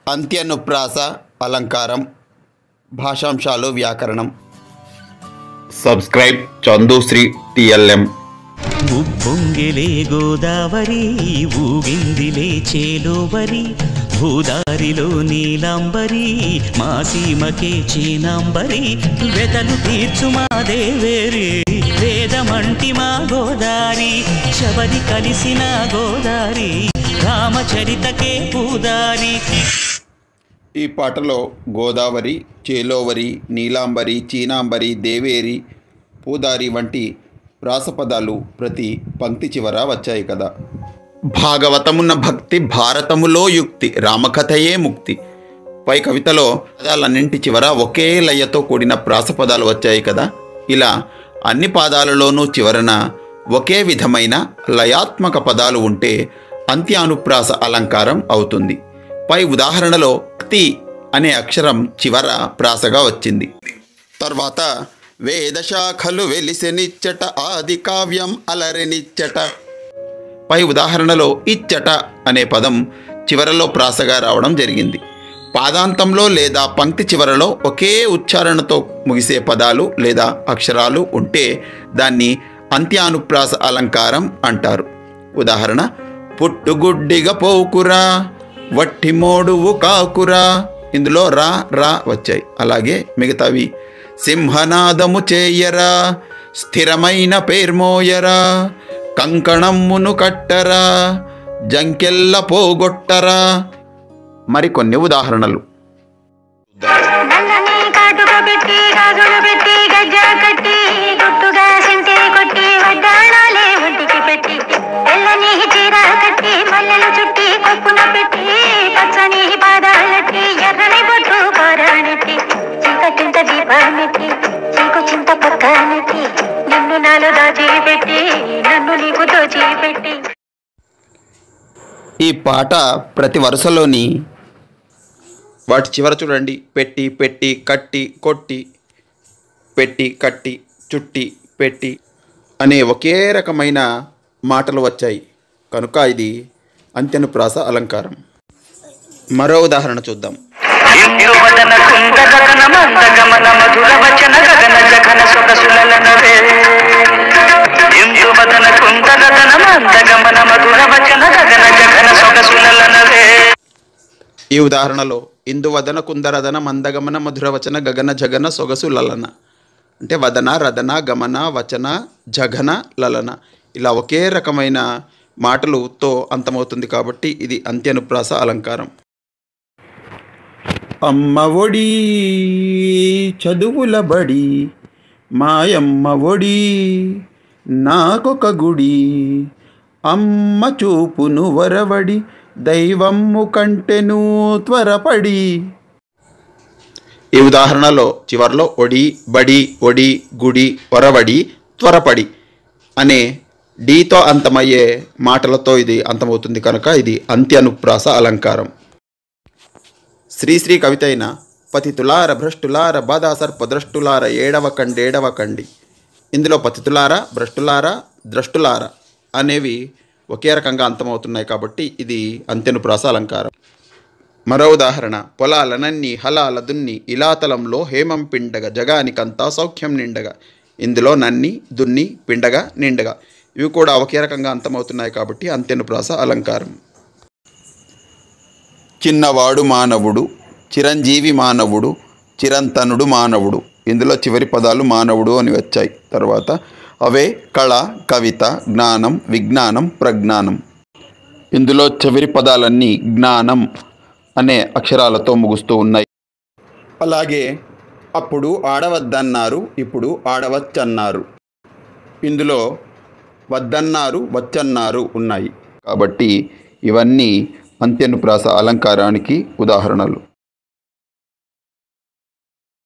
అంత్యనుప్రాస అలంకారం భాషాంశాలు వ్యాకరణం సబ్స్క్రైబ్ చందుశ్రీ టిఎల్ఎం ఉప్పొంగిలే గోదావరి ఊగిందిలే చేలోవరి భూదారిలో నీలాంబరి మా సీమకే చీనాంబరి వెతలు తీర్చు మా దేవేరి వేదమంటి మా గోదారి శబరి కలిసిన గోదారి రామచరితకే పూదారి ఈ పాటలో గోదావరి చేలోవరి నీలాంబరి చీనాంబరి దేవేరి పూదారి వంటి ప్రాసపదాలు ప్రతి పంక్తి చివర వచ్చాయి కదా భాగవతమున్న భక్తి భారతములో యుక్తి రామకథయే ముక్తి పై కవితలో పదాలన్నింటి చివర ఒకే లయతో కూడిన ప్రాసపదాలు వచ్చాయి కదా ఇలా అన్ని పాదాలలోనూ చివరన ఒకే విధమైన లయాత్మక పదాలు ఉంటే అంత్యానుప్రాస అలంకారం అవుతుంది పై ఉదాహరణలో క్తి అనే అక్షరం చివర ప్రాసగా వచ్చింది తర్వాత వేదశాఖలు వెలిసెనిచ్చట ఆది కావ్యం అలరెనిచ్చట పై ఉదాహరణలో ఇచ్చట అనే పదం చివరలో ప్రాసగా రావడం జరిగింది పాదాంతంలో లేదా పంక్తి చివరలో ఒకే ఉచ్చారణతో ముగిసే పదాలు లేదా అక్షరాలు ఉంటే దాన్ని అంత్యానుప్రాస అలంకారం అంటారు ఉదాహరణ పుట్టుగుడ్డిగా పోకురా వట్టి మోడువు కాకురా ఇందులో రా రా వచ్చాయి అలాగే మిగతావి సింహనాదము చేయరా స్థిరమైన పేర్మోయరా కంకణమ్మును కట్టరా జంకెల్ల పోగొట్టరా మరికొన్ని ఉదాహరణలు నల్లని కాటుక పెట్టి గాజులు పెట్టి గజ్జా కట్టి గుట్టుగా సింటే కొట్టి వడ్డాణాలే ఒంటికి పెట్టి తెల్లని చీర కట్టి మల్లెలు చుట్టి కొప్పున పెట్టి పచ్చని పాదాలట్టి ఎర్రని బొట్టు కోరానెట్టి చీకటింత దీపానెట్టి చీకు చింత పక్కనెట్టి నిన్ను నాలో దాచిపెట్టి నన్ను నీకు దోచిపెట్టి ఈ పాట ప్రతి వరుసలోని వాటి చివర చూడండి పెట్టి పెట్టి కట్టి కొట్టి పెట్టి కట్టి చుట్టి పెట్టి అనే ఒకే రకమైన మాటలు వచ్చాయి కనుక ఇది అంత్యనుప్రాస అలంకారం మరో ఉదాహరణ చూద్దాం ఇంద్రువదన కుందరదన మందగమన మధుర వచన గగన జగన సొగసులనవే ఇంద్రువదన కుందరదన మందగమన మధుర వచన గగన జగన సొగసులనవే ఈ ఉదాహరణలో ఇందువదన కుందరదన మందగమన మధురవచన గగన జగన సొగసు లలన అంటే వదన రదన గమన వచన జగన లలన ఇలా ఒకే రకమైన మాటలుతో అంతమవుతుంది కాబట్టి ఇది అంత్యనుప్రాస అలంకారం అమ్మ ఒడి చదువుల బడి మాయమ్మ ఒడి నాకొక గుడి అమ్మ చూపును వరవడి దైవమ్ము కంటెను త్వరపడి ఈ ఉదాహరణలో చివర్లో ఒడి బడి ఒడి గుడి వరవడి త్వరపడి అనే డీతో అంతమయ్యే మాటలతో ఇది అంతమవుతుంది కనుక ఇది అంత్యనుప్రాస అలంకారం శ్రీశ్రీ కవిత అయిన పతితులార భ్రష్టులార బాధా సర్పద్రష్టులార ఏడవ కండేడవ కండి ఇందులో పతితులార భ్రష్టులార ద్రష్టులార అనేవి ఒకే రకంగా అంతమవుతున్నాయి కాబట్టి ఇది అంత్యనుప్రాస అలంకారం మరో ఉదాహరణ పొలాలనన్ని హలాల దున్ని ఇలాతలంలో హేమం పిండగ జగానికంతా సౌఖ్యం నిండగా ఇందులో నన్ని దున్ని పిండగా నిండగా ఇవి కూడా ఒకే రకంగా అంతమవుతున్నాయి కాబట్టి అంత్యనుప్రాస అలంకారం చిన్నవాడు మానవుడు చిరంజీవి మానవుడు చిరంతనుడు మానవుడు ఇందులో చివరి పదాలు మానవుడు అని వచ్చాయి తర్వాత అవే కళ కవిత జ్ఞానం విజ్ఞానం ప్రజ్ఞానం ఇందులో చివరి పదాలన్నీ జ్ఞానం అనే అక్షరాలతో ముగుస్తూ ఉన్నాయి అలాగే అప్పుడు ఆడవద్దన్నారు ఇప్పుడు ఆడవచ్చన్నారు ఇందులో వద్దన్నారు వచ్చన్నారు ఉన్నాయి కాబట్టి ఇవన్నీ అంత్యనుప్రాస అలంకారానికి ఉదాహరణలు